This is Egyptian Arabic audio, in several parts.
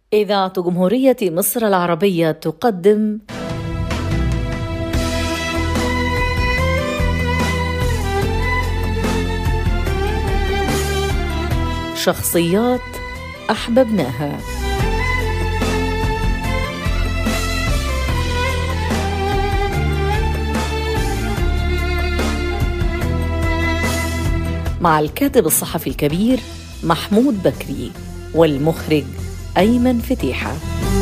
إذاعة جمهورية مصر العربية تقدم شخصيات أحببناها مع الكاتب الصحفي الكبير محمود بكري والمخرج أيمن فتيحة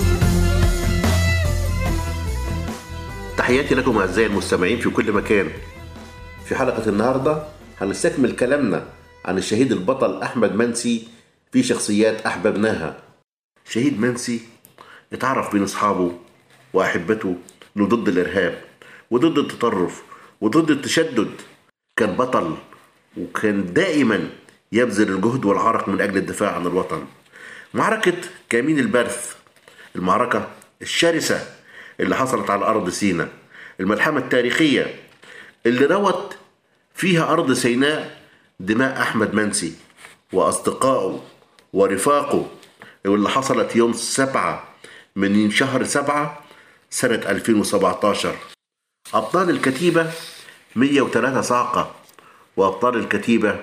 تحياتي لكم أعزائي المستمعين في كل مكان في حلقة النهاردة هنستكمل كلامنا عن الشهيد البطل أحمد منسي في شخصيات أحببناها شهيد منسي اتعرف بين أصحابه وأحبته إنه ضد الإرهاب وضد التطرف وضد التشدد كان بطل وكان دائما يبذل الجهد والعرق من أجل الدفاع عن الوطن معركة كمين البرث المعركة الشرسة اللي حصلت على أرض سيناء الملحمة التاريخية اللي روت فيها أرض سيناء دماء أحمد منسي وأصدقائه ورفاقه واللي حصلت يوم سبعة من شهر سبعة سنة 2017 أبطال الكتيبة 103 صاعقة وأبطال الكتيبة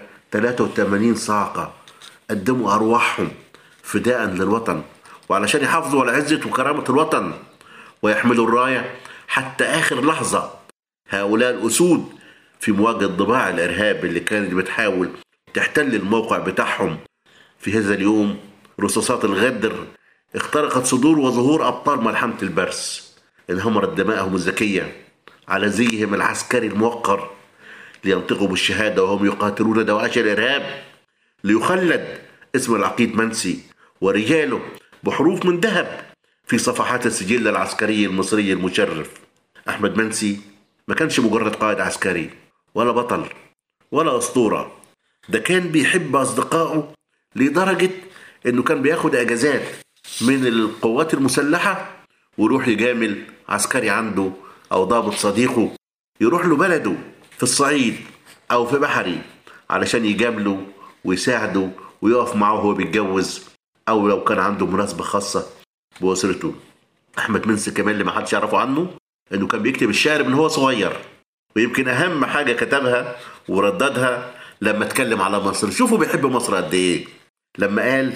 83 صاعقة قدموا أرواحهم فداء للوطن وعلشان يحافظوا على عزة وكرامة الوطن ويحملوا الراية حتى آخر لحظة هؤلاء الأسود في مواجهة ضباع الإرهاب اللي كانت بتحاول تحتل الموقع بتاعهم في هذا اليوم رصاصات الغدر اخترقت صدور وظهور أبطال ملحمة البرس انهمرت دماءهم الذكية على زيهم العسكري الموقر لينطقوا بالشهادة وهم يقاتلون دوائش الإرهاب ليخلد اسم العقيد منسي ورجاله بحروف من ذهب في صفحات السجل العسكري المصري المشرف أحمد منسي ما كانش مجرد قائد عسكري ولا بطل ولا أسطورة ده كان بيحب أصدقائه لدرجة إنه كان بياخد أجازات من القوات المسلحة ويروح يجامل عسكري عنده أو ضابط صديقه يروح له بلده في الصعيد أو في بحري علشان يجامله ويساعده ويقف معاه وهو بيتجوز أو لو كان عنده مناسبة خاصة بأسرته أحمد منسي كمان اللي ما حدش يعرفه عنه إنه كان بيكتب الشعر من هو صغير ويمكن أهم حاجة كتبها ورددها لما اتكلم على مصر شوفوا بيحب مصر قد إيه لما قال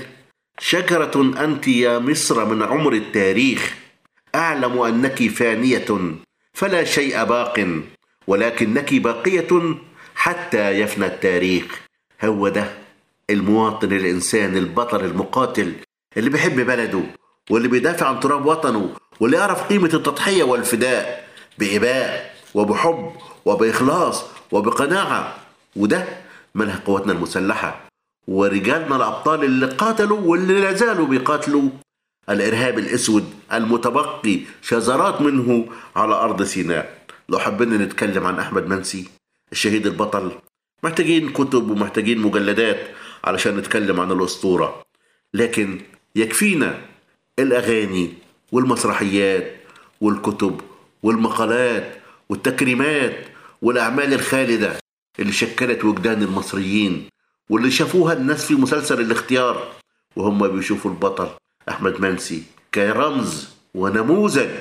شجرة أنت يا مصر من عمر التاريخ أعلم أنك فانية فلا شيء باق ولكنك باقية حتى يفنى التاريخ هو ده المواطن الإنسان البطل المقاتل اللي بيحب بلده واللي بيدافع عن تراب وطنه واللي يعرف قيمة التضحية والفداء بإباء وبحب وبإخلاص وبقناعة وده منهج قواتنا المسلحة ورجالنا الأبطال اللي قاتلوا واللي لا زالوا بيقاتلوا الإرهاب الأسود المتبقي شذرات منه على أرض سيناء لو حبينا نتكلم عن أحمد منسي الشهيد البطل محتاجين كتب ومحتاجين مجلدات علشان نتكلم عن الأسطورة لكن يكفينا الأغاني والمسرحيات والكتب والمقالات والتكريمات والأعمال الخالدة اللي شكلت وجدان المصريين واللي شافوها الناس في مسلسل الاختيار وهم بيشوفوا البطل أحمد منسي كرمز ونموذج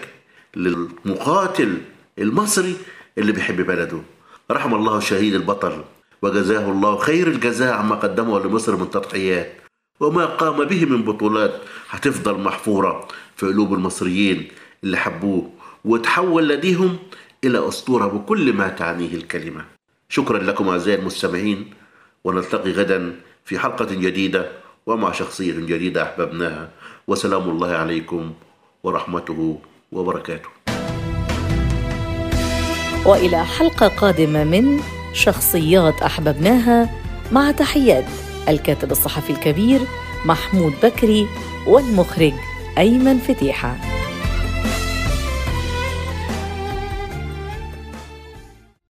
للمقاتل المصري اللي بيحب بلده رحم الله الشهيد البطل وجزاه الله خير الجزاء عما قدمه لمصر من تضحيات وما قام به من بطولات هتفضل محفورة في قلوب المصريين اللي حبوه وتحول لديهم إلى أسطورة بكل ما تعنيه الكلمة شكرا لكم أعزائي المستمعين ونلتقي غدا في حلقة جديدة ومع شخصية جديدة أحببناها وسلام الله عليكم ورحمته وبركاته والى حلقه قادمه من شخصيات احببناها مع تحيات الكاتب الصحفي الكبير محمود بكري والمخرج ايمن فتيحه